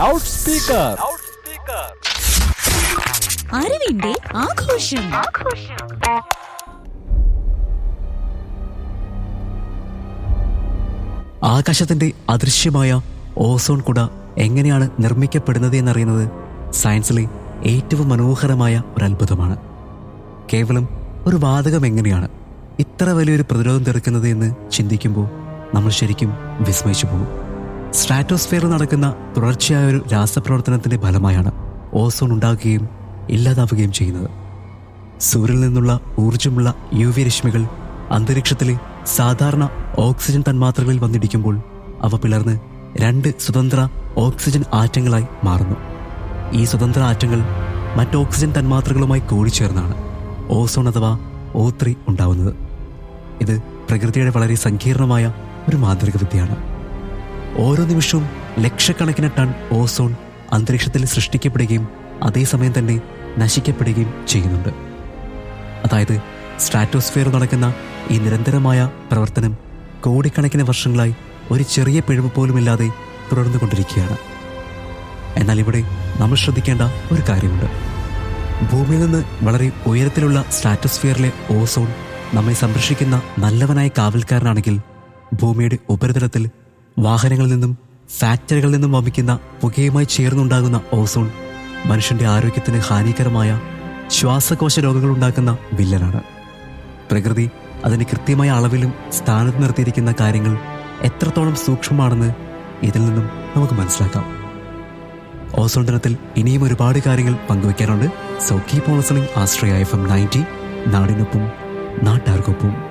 loud speaker അറിവിന്റെ ആഘോഷം ആകാശത്തിന്റെ അദൃശ്യമായ ഓസോൺ കുട എങ്ങനെയാണ് നിർമ്മിക്കപ്പെടുന്നത് എന്നറിയുന്നത് സയൻസിലെ ഏറ്റവും മനോഹരമായ ഒരു അത്ഭുതമാണ് കേവലം ഒരു വാതകം എങ്ങനെയാണ് ഇത്ര വലിയൊരു പ്രതിരോധം തീർക്കുന്നത് എന്ന് ചിന്തിക്കുമ്പോൾ നമ്മൾ ശരിക്കും വിസ്മയിച്ചു പോകും സ്ട്രാറ്റോസ്ഫിയറിൽ നടക്കുന്ന തുടർച്ചയായ ഒരു രാസപ്രവർത്തനത്തിന്റെ ഫലമായാണ് ഓസോൺ ഉണ്ടാകുകയും ഇല്ലാതാവുകയും ചെയ്യുന്നത് സൂര്യനിൽ നിന്നുള്ള ഊർജ്ജമുള്ള യു വി രശ്മികൾ അന്തരീക്ഷത്തിലെ സാധാരണ ഓക്സിജൻ തന്മാത്രകളിൽ വന്നിടിക്കുമ്പോൾ അവ പിളർന്ന് രണ്ട് സ്വതന്ത്ര ഓക്സിജൻ ആറ്റങ്ങളായി മാറുന്നു ഈ സ്വതന്ത്ര ആറ്റങ്ങൾ മറ്റ് ഓക്സിജൻ തന്മാത്രകളുമായി കൂടിച്ചേർന്നാണ് ഓസോൺ അഥവാ ഓ ത്രീ ഉണ്ടാവുന്നത് ഇത് പ്രകൃതിയുടെ വളരെ സങ്കീർണമായ ഒരു മാന്ത്രിക വിദ്യയാണ് ഓരോ നിമിഷവും ലക്ഷക്കണക്കിന് ടൺ ഓസോൺ അന്തരീക്ഷത്തിൽ സൃഷ്ടിക്കപ്പെടുകയും അതേസമയം തന്നെ നശിക്കപ്പെടുകയും ചെയ്യുന്നുണ്ട് അതായത് സ്ട്രാറ്റോസ്ഫിയർ നടക്കുന്ന ഈ നിരന്തരമായ പ്രവർത്തനം കോടിക്കണക്കിന് വർഷങ്ങളായി ഒരു ചെറിയ പിഴവ് പോലുമില്ലാതെ തുടർന്നുകൊണ്ടിരിക്കുകയാണ് എന്നാൽ ഇവിടെ നമ്മൾ ശ്രദ്ധിക്കേണ്ട ഒരു കാര്യമുണ്ട് ഭൂമിയിൽ നിന്ന് വളരെ ഉയരത്തിലുള്ള സ്ട്രാറ്റോസ്ഫിയറിലെ ഓസോൺ നമ്മെ സംരക്ഷിക്കുന്ന നല്ലവനായ കാവൽക്കാരനാണെങ്കിൽ ഭൂമിയുടെ ഉപരിതലത്തിൽ വാഹനങ്ങളിൽ നിന്നും ഫാക്ടറികളിൽ നിന്നും വമിക്കുന്ന പുകയുമായി ചേർന്നുണ്ടാകുന്ന ഓസോൺ മനുഷ്യന്റെ ആരോഗ്യത്തിന് ഹാനികരമായ ശ്വാസകോശ രോഗങ്ങൾ ഉണ്ടാക്കുന്ന വില്ലനാണ് പ്രകൃതി അതിന് കൃത്യമായ അളവിലും സ്ഥാനത്ത് നിർത്തിയിരിക്കുന്ന കാര്യങ്ങൾ എത്രത്തോളം സൂക്ഷ്മമാണെന്ന് ഇതിൽ നിന്നും നമുക്ക് മനസ്സിലാക്കാം ഓസോൺ ദിനത്തിൽ ഇനിയും ഒരുപാട് കാര്യങ്ങൾ പങ്കുവയ്ക്കാനുണ്ട് so keep on listening Ashraya F M ninety നാടിനൊപ്പം നാട്ടാർക്കൊപ്പം